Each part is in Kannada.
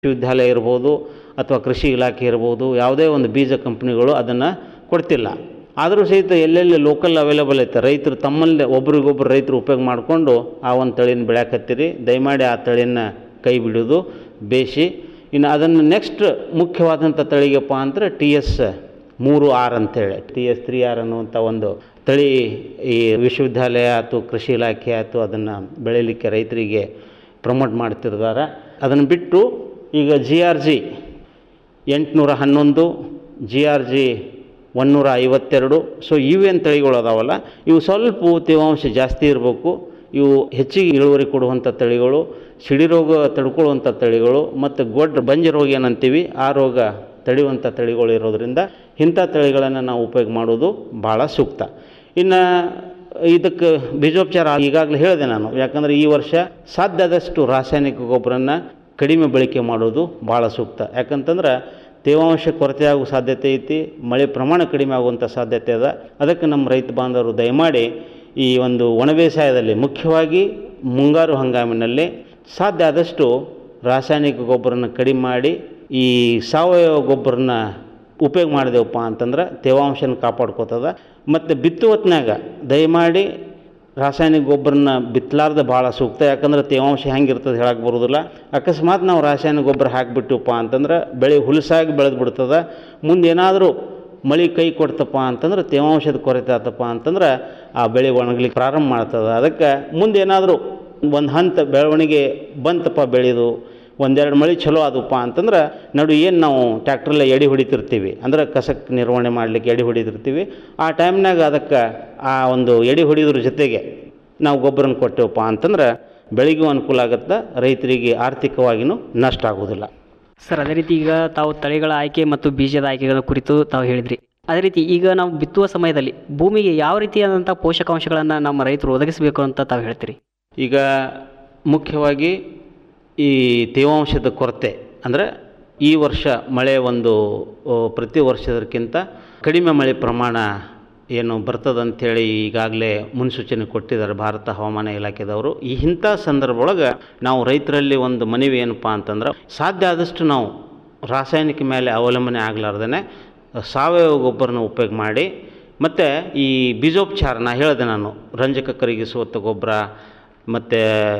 ವಿಶ್ವವಿದ್ಯಾಲಯ ಇರ್ಬೋದು ಅಥವಾ ಕೃಷಿ ಇಲಾಖೆ ಇರ್ಬೋದು ಯಾವುದೇ ಒಂದು ಬೀಜ ಕಂಪ್ನಿಗಳು ಅದನ್ನು ಕೊಡ್ತಿಲ್ಲ ಆದರೂ ಸಹಿತ ಎಲ್ಲೆಲ್ಲಿ ಲೋಕಲ್ ಅವೈಲೇಬಲ್ ಐತೆ ರೈತರು ತಮ್ಮಲ್ಲೇ ಒಬ್ರಿಗೊಬ್ರು ರೈತರು ಉಪಯೋಗ ಮಾಡಿಕೊಂಡು ಆ ಒಂದು ತಳಿನ ಬೆಳ್ಯಾಕತ್ತೀರಿ ದಯಮಾಡಿ ಆ ತಳಿನ ಕೈ ಬಿಡೋದು ಬೇಯಿಸಿ ಇನ್ನು ಅದನ್ನು ನೆಕ್ಸ್ಟ್ ಮುಖ್ಯವಾದಂಥ ತಳಿಗಪ್ಪ ಅಂದರೆ ಟಿ ಎಸ್ ಮೂರು ಆರ್ ಅಂತೇಳಿ ಟಿ ಎಸ್ ತ್ರೀ ಆರ್ ಅನ್ನುವಂಥ ಒಂದು ತಳಿ ಈ ವಿಶ್ವವಿದ್ಯಾಲಯ ಆಯ್ತು ಕೃಷಿ ಇಲಾಖೆ ಆಯ್ತು ಅದನ್ನು ಬೆಳೀಲಿಕ್ಕೆ ರೈತರಿಗೆ ಪ್ರಮೋಟ್ ಮಾಡ್ತಿರ್ತಾರೆ ಅದನ್ನು ಬಿಟ್ಟು ಈಗ ಜಿ ಆರ್ ಜಿ ಎಂಟುನೂರ ಹನ್ನೊಂದು ಜಿ ಆರ್ ಜಿ ಒನ್ನೂರ ಐವತ್ತೆರಡು ಸೊ ಇವೇನು ತಳಿಗಳು ಅದಾವಲ್ಲ ಇವು ಸ್ವಲ್ಪ ತೇವಾಂಶ ಜಾಸ್ತಿ ಇರಬೇಕು ಇವು ಹೆಚ್ಚಿಗೆ ಇಳುವರಿ ಕೊಡುವಂಥ ತಳಿಗಳು ಸಿಡಿ ರೋಗ ತಡ್ಕೊಳ್ಳುವಂಥ ತಳಿಗಳು ಮತ್ತು ಗೊಡ್ಡ ಬಂಜ ರೋಗ ಏನಂತೀವಿ ಆ ರೋಗ ತಡೆಯುವಂಥ ತಳಿಗಳು ಇರೋದರಿಂದ ಇಂಥ ತಳಿಗಳನ್ನು ನಾವು ಉಪಯೋಗ ಮಾಡೋದು ಭಾಳ ಸೂಕ್ತ ಇನ್ನು ಇದಕ್ಕೆ ಬೀಜೋಪಚಾರ ಈಗಾಗಲೇ ಹೇಳಿದೆ ನಾನು ಯಾಕಂದರೆ ಈ ವರ್ಷ ಸಾಧ್ಯ ಆದಷ್ಟು ರಾಸಾಯನಿಕ ಗೊಬ್ಬರನ ಕಡಿಮೆ ಬಳಕೆ ಮಾಡೋದು ಭಾಳ ಸೂಕ್ತ ಯಾಕಂತಂದ್ರೆ ತೇವಾಂಶ ಕೊರತೆ ಆಗೋ ಸಾಧ್ಯತೆ ಐತಿ ಮಳೆ ಪ್ರಮಾಣ ಕಡಿಮೆ ಆಗುವಂಥ ಸಾಧ್ಯತೆ ಅದ ಅದಕ್ಕೆ ನಮ್ಮ ರೈತ ಬಾಂಧವರು ದಯಮಾಡಿ ಈ ಒಂದು ಒಣ ಬೇಸಾಯದಲ್ಲಿ ಮುಖ್ಯವಾಗಿ ಮುಂಗಾರು ಹಂಗಾಮಿನಲ್ಲಿ ಸಾಧ್ಯ ಆದಷ್ಟು ರಾಸಾಯನಿಕ ಗೊಬ್ಬರನ ಕಡಿಮೆ ಮಾಡಿ ಈ ಸಾವಯವ ಗೊಬ್ಬರನ ಉಪಯೋಗ ಮಾಡಿದೆವಪ್ಪ ಅಂತಂದ್ರೆ ತೇವಾಂಶನ ಕಾಪಾಡ್ಕೋತದ ಮತ್ತು ಬಿತ್ತುವತ್ನಾಗ ದಯಮಾಡಿ ರಾಸಾಯನಿಕ ಗೊಬ್ಬರನ ಬಿತ್ತಲಾರ್ದೆ ಭಾಳ ಸೂಕ್ತ ಯಾಕಂದ್ರೆ ತೇವಾಂಶ ಹೆಂಗಿರ್ತದೆ ಹೇಳಕ್ಕೆ ಬರೋದಿಲ್ಲ ಅಕಸ್ಮಾತ್ ನಾವು ರಾಸಾಯನಿಕ ಗೊಬ್ಬರ ಹಾಕಿಬಿಟ್ಟಿವಪ್ಪ ಅಂತಂದ್ರೆ ಬೆಳೆ ಹುಲಸಾಗಿ ಬೆಳೆದು ಬಿಡ್ತದೆ ಮುಂದೆ ಏನಾದರೂ ಮಳೆ ಕೈ ಕೊಡ್ತಪ್ಪ ಅಂತಂದ್ರೆ ತೇವಾಂಶದ ಕೊರತೆ ಆತಪ್ಪ ಅಂತಂದ್ರೆ ಆ ಬೆಳೆ ಒಣಗ್ಲಿಕ್ಕೆ ಪ್ರಾರಂಭ ಮಾಡ್ತದೆ ಅದಕ್ಕೆ ಮುಂದೆ ಏನಾದರೂ ಒಂದು ಹಂತ ಬೆಳವಣಿಗೆ ಬಂತಪ್ಪ ಬೆಳೆದು ಒಂದೆರಡು ಮಳೆ ಚಲೋ ಆದಪ್ಪ ಅಂತಂದ್ರೆ ನಡು ಏನು ನಾವು ಟ್ಯಾಕ್ಟ್ರಲ್ಲೇ ಎಡೆ ಹೊಡಿತಿರ್ತೀವಿ ಅಂದ್ರೆ ಕಸಕ್ಕೆ ನಿರ್ವಹಣೆ ಮಾಡಲಿಕ್ಕೆ ಎಡೆ ಹೊಡಿತಿರ್ತೀವಿ ಆ ಟೈಮ್ನಾಗ ಅದಕ್ಕೆ ಆ ಒಂದು ಎಡೆ ಹೊಡಿಯೋದ್ರ ಜೊತೆಗೆ ನಾವು ಗೊಬ್ಬರನ ಕೊಟ್ಟೆವಪ್ಪ ಅಂತಂದ್ರೆ ಬೆಳೆಗೂ ಅನುಕೂಲ ಆಗುತ್ತೆ ರೈತರಿಗೆ ಆರ್ಥಿಕವಾಗಿಯೂ ನಷ್ಟ ಆಗೋದಿಲ್ಲ ಸರ್ ಅದೇ ರೀತಿ ಈಗ ತಾವು ತಳಿಗಳ ಆಯ್ಕೆ ಮತ್ತು ಬೀಜದ ಆಯ್ಕೆಗಳ ಕುರಿತು ತಾವು ಹೇಳಿದ್ರಿ ಅದೇ ರೀತಿ ಈಗ ನಾವು ಬಿತ್ತುವ ಸಮಯದಲ್ಲಿ ಭೂಮಿಗೆ ಯಾವ ರೀತಿಯಾದಂಥ ಪೋಷಕಾಂಶಗಳನ್ನು ನಮ್ಮ ರೈತರು ಒದಗಿಸಬೇಕು ಅಂತ ತಾವು ಹೇಳ್ತೀರಿ ಈಗ ಮುಖ್ಯವಾಗಿ ಈ ತೇವಾಂಶದ ಕೊರತೆ ಅಂದರೆ ಈ ವರ್ಷ ಮಳೆ ಒಂದು ಆ, ಪ್ರತಿ ವರ್ಷದಕ್ಕಿಂತ ಕಡಿಮೆ ಮಳೆ ಪ್ರಮಾಣ ಏನು ಬರ್ತದಂಥೇಳಿ ಈಗಾಗಲೇ ಮುನ್ಸೂಚನೆ ಕೊಟ್ಟಿದ್ದಾರೆ ಭಾರತ ಹವಾಮಾನ ಇಲಾಖೆದವರು ಈ ಇಂಥ ಸಂದರ್ಭ ಒಳಗೆ ನಾವು ರೈತರಲ್ಲಿ ಒಂದು ಮನವಿ ಏನಪ್ಪ ಅಂತಂದ್ರೆ ಸಾಧ್ಯ ಆದಷ್ಟು ನಾವು ರಾಸಾಯನಿಕ ಮೇಲೆ ಅವಲಂಬನೆ ಆಗಲಾರ್ದೇ ಸಾವಯವ ಗೊಬ್ಬರನ ಉಪಯೋಗ ಮಾಡಿ ಮತ್ತು ಈ ಬೀಜೋಪಚಾರ ನಾ ಹೇಳಿದೆ ನಾನು ರಂಜಕ ಕರಗಿಸುವಂಥ ಗೊಬ್ಬರ ಮತ್ತು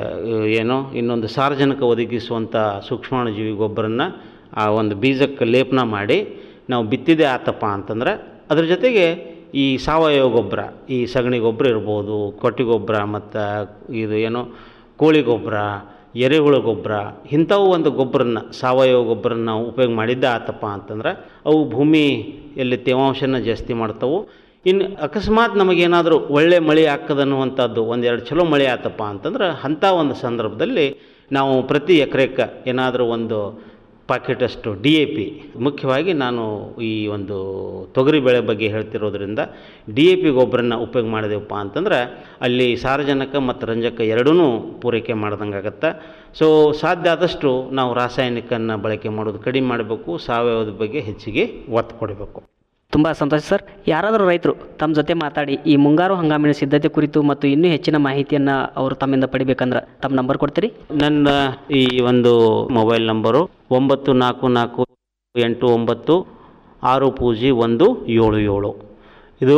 ಏನು ಇನ್ನೊಂದು ಸಾರ್ವಜನಿಕ ಒದಗಿಸುವಂಥ ಸೂಕ್ಷ್ಮಾಣುಜೀವಿ ಗೊಬ್ಬರನ್ನ ಆ ಒಂದು ಬೀಜಕ್ಕೆ ಲೇಪನ ಮಾಡಿ ನಾವು ಬಿತ್ತಿದೆ ಆತಪ್ಪ ಅಂತಂದ್ರೆ ಅದ್ರ ಜೊತೆಗೆ ಈ ಸಾವಯವ ಗೊಬ್ಬರ ಈ ಸಗಣಿ ಗೊಬ್ಬರ ಇರ್ಬೋದು ಕೊಟ್ಟಿ ಗೊಬ್ಬರ ಮತ್ತು ಇದು ಏನು ಕೋಳಿ ಗೊಬ್ಬರ ಎರೆಹುಳು ಗೊಬ್ಬರ ಇಂಥವು ಒಂದು ಗೊಬ್ಬರನ್ನ ಸಾವಯವ ಗೊಬ್ಬರನ್ನ ನಾವು ಉಪಯೋಗ ಮಾಡಿದ್ದೆ ಆತಪ್ಪ ಅಂತಂದ್ರೆ ಅವು ಭೂಮಿಯಲ್ಲಿ ತೇವಾಂಶನ ಜಾಸ್ತಿ ಮಾಡ್ತಾವು ಇನ್ನು ಅಕಸ್ಮಾತ್ ನಮಗೇನಾದರೂ ಒಳ್ಳೆ ಮಳೆ ಆಗ್ತದನ್ನುವಂಥದ್ದು ಒಂದೆರಡು ಚಲೋ ಮಳೆ ಆತಪ್ಪ ಅಂತಂದ್ರೆ ಅಂಥ ಒಂದು ಸಂದರ್ಭದಲ್ಲಿ ನಾವು ಪ್ರತಿ ಎಕರೆಕ್ಕೆ ಏನಾದರೂ ಒಂದು ಪಾಕೆಟಷ್ಟು ಡಿ ಎ ಪಿ ಮುಖ್ಯವಾಗಿ ನಾನು ಈ ಒಂದು ತೊಗರಿ ಬೆಳೆ ಬಗ್ಗೆ ಹೇಳ್ತಿರೋದ್ರಿಂದ ಡಿ ಎ ಪಿ ಗೊಬ್ಬರನ ಉಪಯೋಗ ಮಾಡಿದೆವಪ್ಪ ಅಂತಂದ್ರೆ ಅಲ್ಲಿ ಸಾರಜನಕ ಮತ್ತು ರಂಜಕ ಎರಡೂ ಪೂರೈಕೆ ಮಾಡ್ದಂಗೆ ಆಗತ್ತೆ ಸೊ ಸಾಧ್ಯ ಆದಷ್ಟು ನಾವು ರಾಸಾಯನಿಕನ ಬಳಕೆ ಮಾಡೋದು ಕಡಿಮೆ ಮಾಡಬೇಕು ಸಾವಯವದ ಬಗ್ಗೆ ಹೆಚ್ಚಿಗೆ ಒತ್ತು ಕೊಡಬೇಕು ತುಂಬ ಸಂತೋಷ ಸರ್ ಯಾರಾದರೂ ರೈತರು ತಮ್ಮ ಜೊತೆ ಮಾತಾಡಿ ಈ ಮುಂಗಾರು ಹಂಗಾಮಿನ ಸಿದ್ಧತೆ ಕುರಿತು ಮತ್ತು ಇನ್ನೂ ಹೆಚ್ಚಿನ ಮಾಹಿತಿಯನ್ನು ಅವರು ತಮ್ಮಿಂದ ಪಡಿಬೇಕಂದ್ರೆ ತಮ್ಮ ನಂಬರ್ ಕೊಡ್ತೀರಿ ನನ್ನ ಈ ಒಂದು ಮೊಬೈಲ್ ನಂಬರು ಒಂಬತ್ತು ನಾಲ್ಕು ನಾಲ್ಕು ಎಂಟು ಒಂಬತ್ತು ಆರು ಪೂಜಿ ಒಂದು ಏಳು ಏಳು ಇದು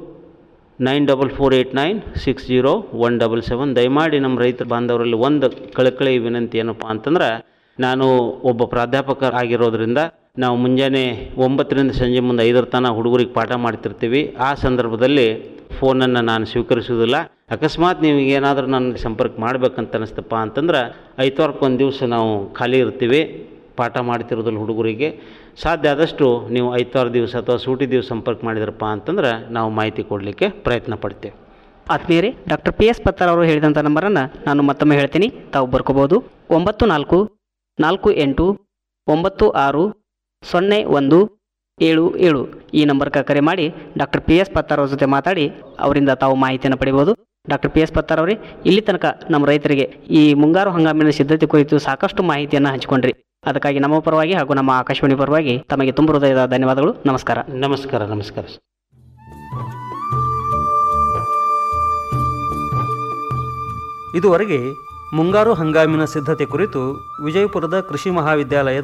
nine double four eight nine six zero one double seven ದಯಮಾಡಿ ನಮ್ಮ ರೈತ ಬಾಂಧವರಲ್ಲಿ ಒಂದು ಕಳಕಳಿ ವಿನಂತಿ ಏನಪ್ಪ ಅಂತಂದ್ರೆ ನಾನು ಒಬ್ಬ ಪ್ರಾಧ್ಯಾಪಕ ಆಗಿರೋದ್ರಿಂದ ನಾವು ಮುಂಜಾನೆ ಒಂಬತ್ತರಿಂದ ಸಂಜೆ ಮುಂದೆ ಐದರ ತನಕ ಹುಡುಗರಿಗೆ ಪಾಠ ಮಾಡ್ತಿರ್ತೀವಿ ಆ ಸಂದರ್ಭದಲ್ಲಿ ಫೋನನ್ನು ನಾನು ಸ್ವೀಕರಿಸುವುದಿಲ್ಲ ಅಕಸ್ಮಾತ್ ನೀವು ಏನಾದರೂ ನನ್ನ ಸಂಪರ್ಕ ಮಾಡ್ಬೇಕಂತ ಅನಿಸ್ತಪ್ಪ ಅಂತಂದ್ರೆ ಐತವಾರಕ್ಕೆ ಒಂದು ದಿವಸ ನಾವು ಖಾಲಿ ಇರ್ತೀವಿ ಪಾಠ ಮಾಡ್ತಿರೋದ್ರಲ್ಲಿ ಹುಡುಗರಿಗೆ ಸಾಧ್ಯ ಆದಷ್ಟು ನೀವು ಐತಾರು ದಿವಸ ಅಥವಾ ಸೂಟಿ ದಿವಸ ಸಂಪರ್ಕ ಮಾಡಿದ್ರಪ್ಪ ಅಂತಂದ್ರೆ ನಾವು ಮಾಹಿತಿ ಕೊಡಲಿಕ್ಕೆ ಪ್ರಯತ್ನ ಪಡ್ತೇವೆ ಆತ್ಮೀಯರೇ ಡಾಕ್ಟರ್ ಪಿ ಎಸ್ ಪತ್ತಾರ್ ಅವರು ಹೇಳಿದಂಥ ನಂಬರನ್ನು ನಾನು ಮತ್ತೊಮ್ಮೆ ಹೇಳ್ತೀನಿ ತಾವು ಬರ್ಕೋಬೋದು ಒಂಬತ್ತು ನಾಲ್ಕು ನಾಲ್ಕು ಎಂಟು ಒಂಬತ್ತು ಆರು ಸೊನ್ನೆ ಒಂದು ಏಳು ಏಳು ಈ ನಂಬರ್ಗೆ ಕರೆ ಮಾಡಿ ಡಾಕ್ಟರ್ ಪಿ ಎಸ್ ಪತ್ತಾರ್ ಅವ್ರ ಜೊತೆ ಮಾತಾಡಿ ಅವರಿಂದ ತಾವು ಮಾಹಿತಿಯನ್ನು ಪಡಿಬೋದು ಡಾಕ್ಟರ್ ಪಿ ಎಸ್ ಪತ್ತಾರ್ ಅವರೇ ಇಲ್ಲಿ ತನಕ ನಮ್ಮ ರೈತರಿಗೆ ಈ ಮುಂಗಾರು ಹಂಗಾಮಿನ ಸಿದ್ಧತೆ ಕುರಿತು ಸಾಕಷ್ಟು ಮಾಹಿತಿಯನ್ನು ಹಂಚಿಕೊಂಡ್ರಿ ಅದಕ್ಕಾಗಿ ನಮ್ಮ ಪರವಾಗಿ ಹಾಗೂ ನಮ್ಮ ಆಕಾಶವಾಣಿ ಪರವಾಗಿ ತಮಗೆ ತುಂಬ ಹೃದಯದ ಧನ್ಯವಾದಗಳು ನಮಸ್ಕಾರ ನಮಸ್ಕಾರ ನಮಸ್ಕಾರ ಇದುವರೆಗೆ ಮುಂಗಾರು ಹಂಗಾಮಿನ ಸಿದ್ಧತೆ ಕುರಿತು ವಿಜಯಪುರದ ಕೃಷಿ ಮಹಾವಿದ್ಯಾಲಯದ